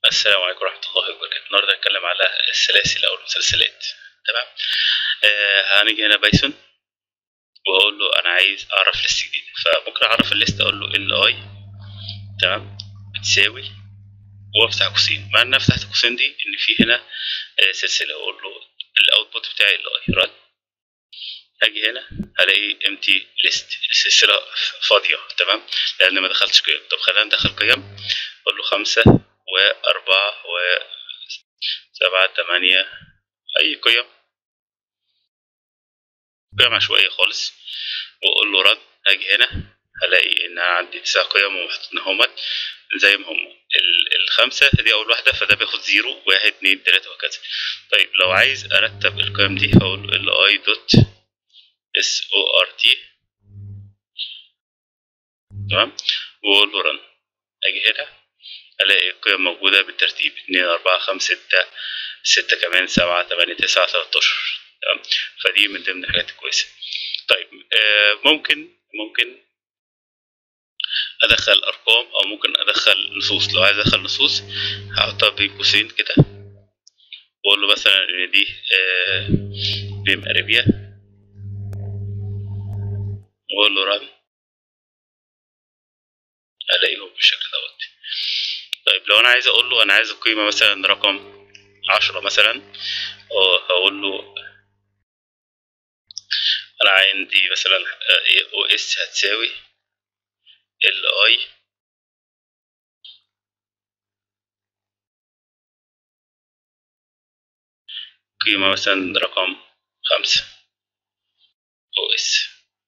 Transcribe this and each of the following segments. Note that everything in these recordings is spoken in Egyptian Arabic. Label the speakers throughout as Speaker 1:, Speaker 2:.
Speaker 1: السلام عليكم ورحمة الله وبركاته النهاردة هنتكلم على السلاسل أو المسلسلات تمام آه هنيجي هنا بايثون وأقول له أنا عايز أعرف ليست جديدة فممكن أعرف الليست أقول له ال اي تمام بتساوي وأفتح قوسين مع إن أنا فتحت قوسين دي إن في هنا آه سلسلة وأقول له الأوتبوت بتاعي ال اي رن هاجي هنا هلاقي empty list السلسلة فاضية تمام لأن ما دخلتش قيم طب خلينا ندخل قيم أقول له خمسة وأربعة وسبعة تمانية أي قيم قيم عشوائية خالص وأقول له رن هاجي هنا هلاقي إن أنا عندي تسع قيم ومحطوطين هما زي ما هما الخمسة دي أول واحدة فده بياخد زيرو واحد اتنين تلاتة وهكذا طيب لو عايز أرتب القيم دي هقول له ال اي دوت اس او ار تي تمام وأقول له رن أجي هنا ألاقي القيم موجودة بالترتيب اتنين أربعة خمسة ستة ستة كمان سبعة تمانية تسعة تلاتاشر تمام فدي من ضمن الحاجات الكويسة طيب آه ممكن ممكن أدخل أرقام أو ممكن أدخل نصوص لو عايز أدخل نصوص هحطها بين قوسين كده وأقول له مثلا إن دي آه بيم أريبيا وأقول له رن ألاقيهم بالشكل دوت طيب لو انا عايز اقول له انا عايز القيمه مثلا رقم عشرة مثلا هقول له انا عندي مثلا او اس هتساوي ال اي قيمة مثلا رقم خمسة او اس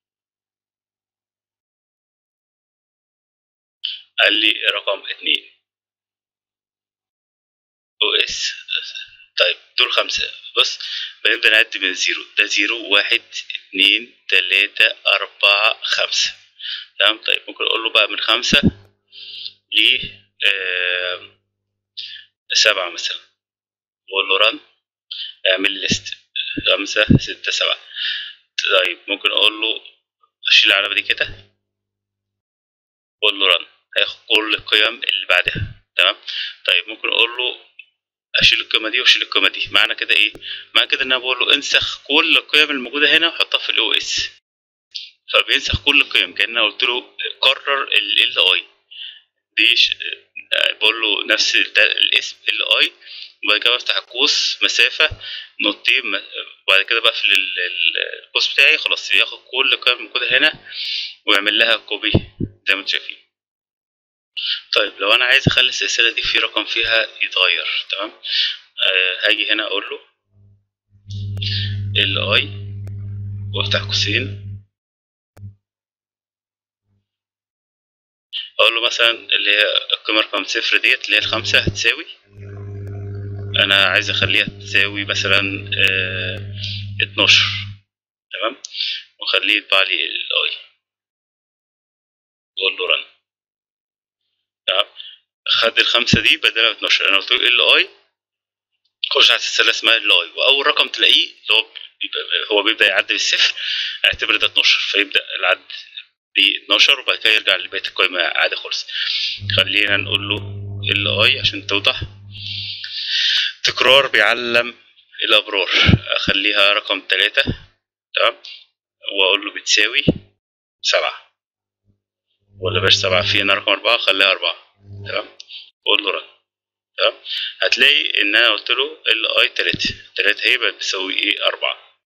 Speaker 1: قال لي رقم اتنين او اس طيب دول خمسة بص بنبدأ نعد من زيرو ده زيرو واحد اتنين تلاتة أربعة خمسة تمام طيب ممكن أقول له بقى من خمسة ل آه سبعة مثلا وأقول له رن اعمل لي ليست خمسة ستة سبعة طيب ممكن أقول له أشيل العلامة دي كده وأقول له رن هياخد كل القيم اللي بعدها تمام طيب ممكن أقول له اشيل القيمه دي واشيل القيمه دي معنى كده ايه معنى كده ان انا بقول له انسخ كل القيم الموجوده هنا وحطها في الاو اس فبينسخ كل القيم كان قلت له قرر ال اي دي ش... بقول له نفس الاسم ال اي وبعد كده بفتح القوس مسافه نقطتين وبعد كده بقفل القوس بتاعي خلاص بياخد كل القيم الموجوده هنا ويعمل لها كوبي زي ما انتم شايفين طيب لو انا عايز اخلي السلسله دي في رقم فيها يتغير تمام آه هاجي هنا اقول له ال اي وافتح قوسين اقول له مثلا اللي هي القيمه رقم صفر ديت اللي هي الخمسه هتساوي انا عايز اخليها تساوي مثلا آه اتناشر تمام واخليه يطبع لي الاي واقول له رن تمام خد الخمسة دي بدلها 12 انا قلت له ال اي خش على السلسلة اسمها ال اي واول رقم تلاقيه اللي هو هو بيبدأ يعد بالصفر اعتبر ده 12 فيبدأ العد ب 12 وبعد كده يرجع لبقية القايمة عادي خالص خلينا نقول له ال اي عشان توضح تكرار بيعلم الابرار اخليها رقم تلاتة تمام واقول له بتساوي سبعة ولا باش سبعة في هنا رقم أربعة خليها أربعة تمام قول له رن تمام هتلاقي إن أنا قلت له ال أي تلاتة تلاتة هي بقت بتساوي إيه أربعة